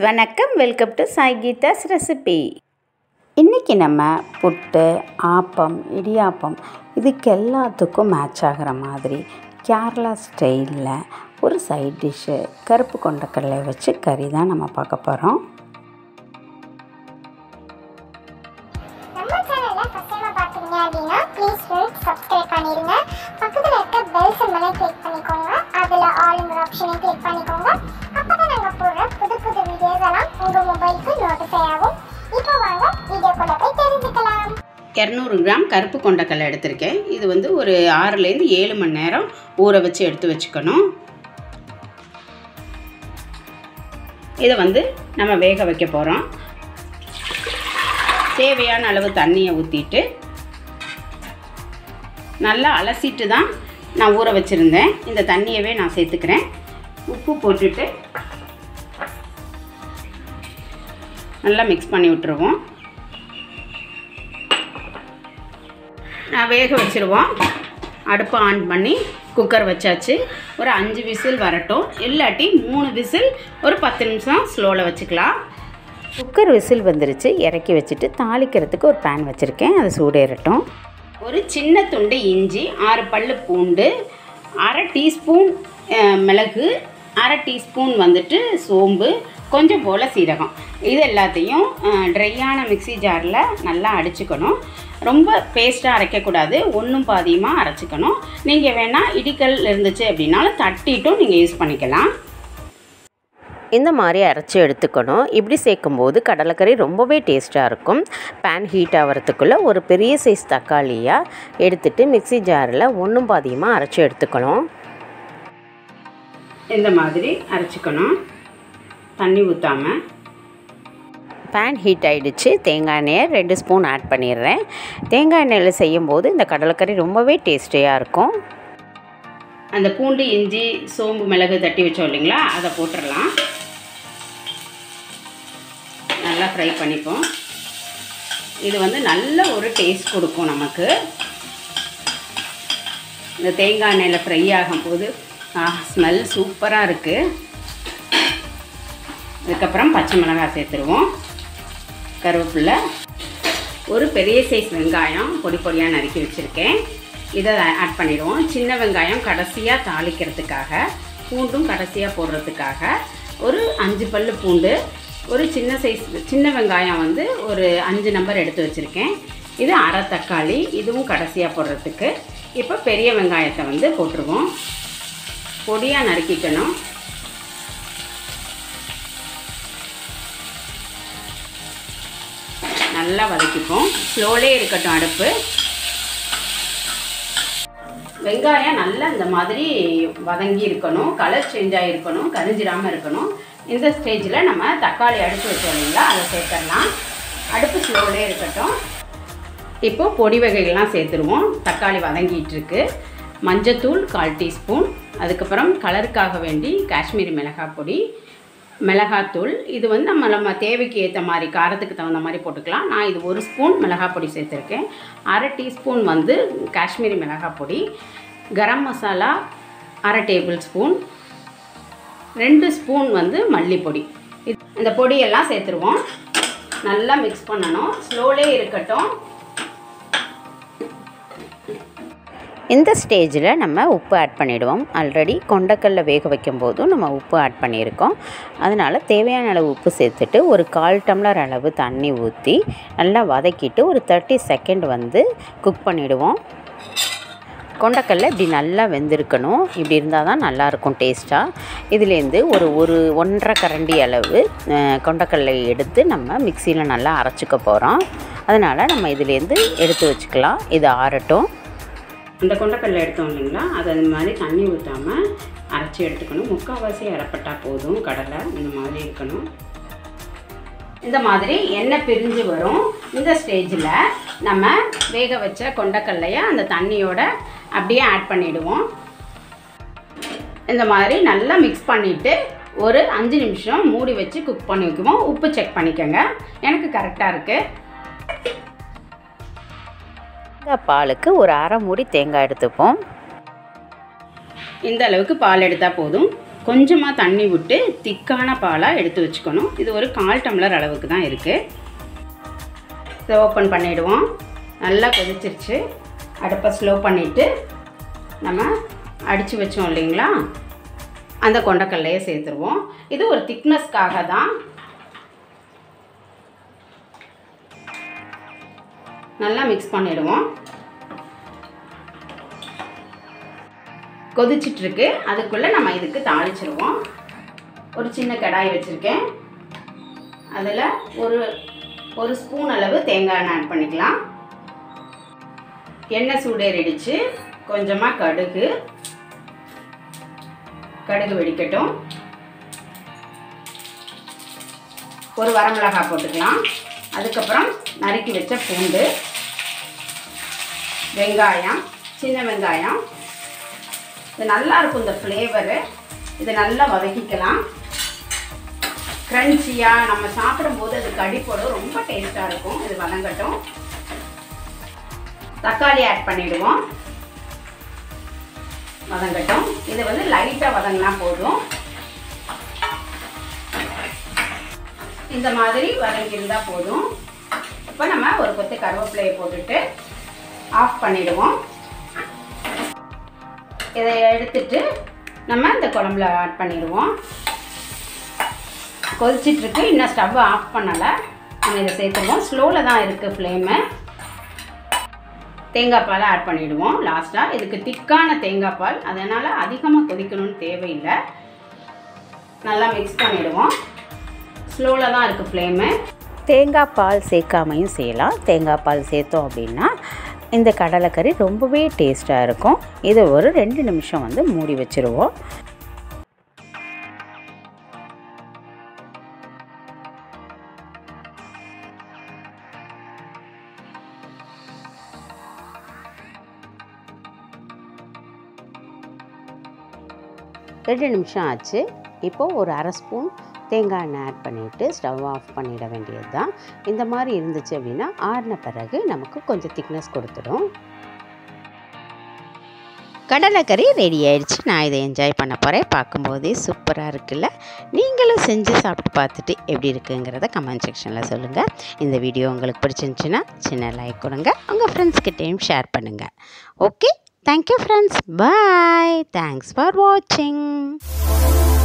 வணக்கம் welcome to Sai Geetha's recipe இன்றைக்கி நம்ம புட்டு ஆப்பம் இடியாப்பம் இதுக்கு எல்லாத்துக்கும் மேட்ச் ஆகிற மாதிரி கேரளா ஸ்டைலில் ஒரு சைட் டிஷ்ஷு கருப்பு கொண்டக்கடலை வச்சு கறி தான் நம்ம பார்க்க போகிறோம் நம்ம சேனல்ல ஃபர்ஸ்ட் டைம் பாத்தீங்க அப்படின்னா ப்ளீஸ் ஃப்ரெண்ட்ஸ் சப்ஸ்கிரைப் பண்ணிருங்க பக்கத்துல இருக்க பெல் சிம்பலை கிளிக் பண்ணிக்கோங்க அதுல ஆல்ங்கிற ஆப்ஷனை கிளிக் பண்ணிக்கோங்க அப்பதான் நாங்க போடுற புது புது வீடியோஸ் எல்லாம் உங்க மொபைலுக்கு நோட்டிஃபை ஆகும் இப்போ வாங்க வீடியோக்குள்ள போய் தெரிஞ்சுக்கலாம் இரநூறு கிராம் கருப்பு கொண்டக்கடலை எடுத்திருக்கேன் இது வந்து ஒரு ஆறுலேருந்து ஏழு மணி நேரம் ஊற வச்சு எடுத்து வச்சுக்கணும் இதை வந்து நம்ம வேக வைக்க போகிறோம் தேவையான அளவு தண்ணியை ஊற்றிட்டு நல்லா அலசிட்டு தான் நான் ஊற வச்சுருந்தேன் இந்த தண்ணியவே நான் சேர்த்துக்கிறேன் உப்பு போட்டுட்டு நல்லா மிக்ஸ் பண்ணி விட்டுருவோம் நான் வேக வச்சுருவோம் அடுப்பை ஆன் பண்ணி குக்கர் வச்சாச்சு ஒரு அஞ்சு விசில் வரட்டும் இல்லாட்டி மூணு விசில் ஒரு பத்து நிமிஷம் ஸ்லோவில் வச்சுக்கலாம் குக்கர் விசில் வந்துருச்சு இறக்கி வச்சுட்டு தாளிக்கிறதுக்கு ஒரு பேன் வச்சுருக்கேன் அது சூடேறட்டும் ஒரு சின்ன துண்டு இஞ்சி ஆறு பல்லு பூண்டு அரை டீஸ்பூன் அஹ், மிளகு அரை டீஸ்பூன் வந்துட்டு சோம்பு கொஞ்சம் போல் சீரகம் இது எல்லாத்தையும் ட்ரையான மிக்ஸி ஜாரில் நல்லா அடிச்சுக்கணும் ரொம்ப பேஸ்ட்டாக அரைக்கக்கூடாது ஒன்றும் பாதியமாக அரைச்சிக்கணும் நீங்கள் வேணால் இடிக்கல் இருந்துச்சு அப்படின்னாலும் தட்டிட்டும் நீங்கள் யூஸ் பண்ணிக்கலாம் இந்த மாதிரி அரைச்சி எடுத்துக்கணும் இப்படி சேர்க்கும்போது கடலைக்கறி ரொம்பவே டேஸ்ட்டாக இருக்கும் பேன் ஹீட் ஆகிறதுக்குள்ளே ஒரு பெரிய சைஸ் தக்காளியாக எடுத்துட்டு மிக்ஸி ஜாரில் ஒன்றும் பாதியமாக அரைச்சி எடுத்துக்கணும் இந்த மாதிரி அரைச்சிக்கணும் தண்ணி ஊற்றாமல் பேன் ஹீட் ஆகிடுச்சு தேங்காய் எண்ணெயை ரெண்டு ஸ்பூன் ஆட் பண்ணிடுறேன் தேங்காய் எண்ணெயில் செய்யும்போது இந்த கடலைக்கறி ரொம்பவே டேஸ்டியாக இருக்கும் அந்த பூண்டு இஞ்சி சோம்பு மிளகு தட்டி வச்சோம் இல்லைங்களா அதை போட்டுடலாம் நல்லா ஃப்ரை பண்ணிப்போம் இது வந்து நல்ல ஒரு டேஸ்ட் கொடுக்கும் நமக்கு இந்த தேங்காய் எண்ணெயில் ஃப்ரை ஆகும்போது ஸ்மெல் சூப்பராக இருக்குது அதுக்கப்புறம் பச்சை மிளகாய் சேர்த்துருவோம் கருவேப்பிலை ஒரு பெரிய சைஸ் வெங்காயம் பொடி பொடியாக நறுக்கி வச்சுருக்கேன் இதை ஆட் பண்ணிடுவோம் சின்ன வெங்காயம் கடைசியாக தாளிக்கிறதுக்காக பூண்டும் கடைசியாக போடுறதுக்காக ஒரு அஞ்சு பல்லு பூண்டு ஒரு சின்ன சைஸ் சின்ன வெங்காயம் வந்து ஒரு அஞ்சு நம்பர் எடுத்து வச்சுருக்கேன் இது அரை தக்காளி இதுவும் கடைசியாக போடுறதுக்கு இப்போ பெரிய வெங்காயத்தை வந்து போட்டுருவோம் பொடியாக நறுக்கிக்கணும் நல்லா வதக்கிப்போம் ஸ்லோலே இருக்கட்டும் அடுப்பு வெங்காயம் நல்லா இந்த மாதிரி வதங்கி இருக்கணும் கலர் சேஞ்ச் ஆகிருக்கணும் கரிஞ்சிடாமல் இருக்கணும் இந்த ஸ்டேஜில் நம்ம தக்காளி அடுப்பு வச்சோம் இல்லைங்களா அதை சேர்த்துடலாம் அடுப்பு ஸ்லோலே இருக்கட்டும் இப்போ பொடி வகைகள்லாம் சேர்த்துருவோம் தக்காளி வதங்கிட்டு இருக்கு மஞ்சத்தூள் கால் டீஸ்பூன் அதுக்கப்புறம் கலருக்காக வேண்டி காஷ்மீரி மிளகாய் பொடி மிளகாத்தூள் இது வந்து நம்ம நம்ம தேவைக்கு ஏற்ற மாதிரி காரத்துக்கு தகுந்த மாதிரி போட்டுக்கலாம் நான் இது ஒரு ஸ்பூன் மிளகாய் பொடி சேர்த்துருக்கேன் அரை டீஸ்பூன் வந்து காஷ்மீரி மிளகாய் பொடி கரம் மசாலா அரை டேபிள் ஸ்பூன் ரெண்டு ஸ்பூன் வந்து மல்லிப்பொடி இது இந்த பொடியெல்லாம் சேர்த்துருவோம் நல்லா மிக்ஸ் பண்ணணும் ஸ்லோலே இருக்கட்டும் இந்த ஸ்டேஜில் நம்ம உப்பு ஆட் பண்ணிவிடுவோம் ஆல்ரெடி கொண்டக்கல்ல வேக வைக்கும் போதும் நம்ம உப்பு ஆட் பண்ணியிருக்கோம் அதனால் தேவையான அளவு உப்பு சேர்த்துட்டு ஒரு கால் டம்ளர் அளவு தண்ணி ஊற்றி நல்லா வதக்கிட்டு ஒரு தேர்ட்டி செகண்ட் வந்து குக் பண்ணிவிடுவோம் கொண்டக்கல்ல இப்படி நல்லா வெந்திருக்கணும் இப்படி இருந்தால் தான் நல்லாயிருக்கும் டேஸ்ட்டாக இதுலேருந்து ஒரு ஒரு ஒன்றரை கரண்டி அளவு அஹ், கொண்டக்கல்லை எடுத்து நம்ம மிக்சியில் நல்லா அரைச்சிக்க போகிறோம் அதனால் நம்ம இதுலேருந்து எடுத்து வச்சுக்கலாம் இது ஆறட்டும் இந்த கொண்டக்கடலை எடுத்தோம் இல்லைங்களா அது அந்த மாதிரி தண்ணி ஊற்றாமல் அரைச்சி எடுத்துக்கணும் முக்கால்வாசி அரைப்பட்டா போதும் கடலை இந்த மாதிரி இருக்கணும் இந்த மாதிரி எண்ணெய் பிரிஞ்சு வரும் இந்த ஸ்டேஜில் நம்ம வேக வச்ச கொண்டக்கல்லையை அந்த தண்ணியோட அப்படியே ஆட் பண்ணிவிடுவோம் இந்த மாதிரி நல்லா மிக்ஸ் பண்ணிவிட்டு ஒரு அஞ்சு நிமிஷம் மூடி வச்சு குக் பண்ணி வைக்குவோம் உப்பு செக் பண்ணிக்கோங்க எனக்கு கரெக்டாக இருக்குது இந்த பாலுக்கு ஒரு அரை மூடி தேங்காய் எடுத்துப்போம் இந்த அளவுக்கு பால் எடுத்தால் போதும் கொஞ்சமாக தண்ணி விட்டு திக்கான பாலாக எடுத்து வச்சுக்கணும் இது ஒரு கால் டம்ளர் அளவுக்கு தான் இருக்குது இதை ஓப்பன் பண்ணிவிடுவோம் நல்லா கொதிச்சிருச்சு அடுப்பை ஸ்லோ பண்ணிவிட்டு நம்ம அடித்து வச்சோம் இல்லைங்களா அந்த கொண்டக்கல்லையே சேர்த்துருவோம் இது ஒரு திக்னஸ்க்காக தான் நல்லா மிக்ஸ் பண்ணிடுவோம் கொதிச்சிட்ருக்கு அதுக்குள்ளே நம்ம இதுக்கு தாளிச்சிருவோம் ஒரு சின்ன கடாய் வச்சுருக்கேன் அதில் ஒரு ஒரு ஸ்பூன் அளவு தேங்காய் எண்ணெய் ஆட் பண்ணிக்கலாம் எண்ணெய் சூடேறிடுச்சு கொஞ்சமாக கடுகு கடுகு வெடிக்கட்டும் ஒரு வரமிளகாய் போட்டுக்கலாம் அதுக்கப்புறம் நறுக்கி வச்ச பூண்டு வெங்காயம் சின்ன வெங்காயம் இது நல்லா இருக்கும் இந்த ஃப்ளேவரு இதை நல்லா வதக்கிக்கலாம் க்ரன்ச்சியாக நம்ம சாப்பிடும்போது அது கடிப்போடும் ரொம்ப டேஸ்ட்டாக இருக்கும் இது வதங்கட்டும் தக்காளி ஆட் பண்ணிவிடுவோம் வதங்கட்டும் இது வந்து லைட்டாக வதங்கினா போதும் இந்த மாதிரி வதங்கியிருந்தா போதும் இப்போ நம்ம ஒரு கொத்து கருவேப்பிலையை போட்டுட்டு ஆஃப் பண்ணிடுவோம் இதை எடுத்துட்டு நம்ம இந்த குழம்புல ஆட் பண்ணிடுவோம் கொதிச்சிட்ருக்கு இன்னும் ஸ்டவ் ஆஃப் பண்ணலை நம்ம இதை சேர்த்துருவோம் ஸ்லோவில் தான் இருக்குது ஃப்ளேமு தேங்காய் பாலை ஆட் பண்ணிவிடுவோம் லாஸ்ட்டாக இதுக்கு திக்கான தேங்காய் பால் அதனால் அதிகமாக கொதிக்கணும்னு தேவையில்லை நல்லா மிக்ஸ் பண்ணிவிடுவோம் ஸ்லோவில் தான் இருக்குது ஃப்ளேமு தேங்காய் பால் சேர்க்காமையும் செய்யலாம் தேங்காய் பால் சேர்த்தோம் அப்படின்னா இந்த கடலைக்கறி ரொம்பவே டேஸ்ட்டாக இருக்கும் இதை ஒரு ரெண்டு நிமிஷம் வந்து மூடி வச்சுருவோம் ரெண்டு நிமிஷம் ஆச்சு இப்போது ஒரு அரை ஸ்பூன் தேங்காய் எண்ணெய் ஆட் பண்ணிவிட்டு ஸ்டவ் ஆஃப் பண்ணிட வேண்டியது தான் இந்த மாதிரி இருந்துச்சு அப்படின்னா ஆறின பிறகு நமக்கு கொஞ்சம் திக்னஸ் கொடுத்துடும் கடலைக்கறி ரெடி ஆயிடுச்சு நான் இதை என்ஜாய் பண்ண போகிறேன் பார்க்கும்போதே சூப்பராக இருக்குல்ல நீங்களும் செஞ்சு சாப்பிட்டு பார்த்துட்டு எப்படி இருக்குங்கிறத கமெண்ட் செக்ஷனில் சொல்லுங்கள் இந்த வீடியோ உங்களுக்கு பிடிச்சிருந்துச்சுன்னா சின்ன லைக் கொடுங்க உங்கள் ஃப்ரெண்ட்ஸ்கிட்டையும் ஷேர் பண்ணுங்கள் okay thank you friends bye thanks for வாட்சிங்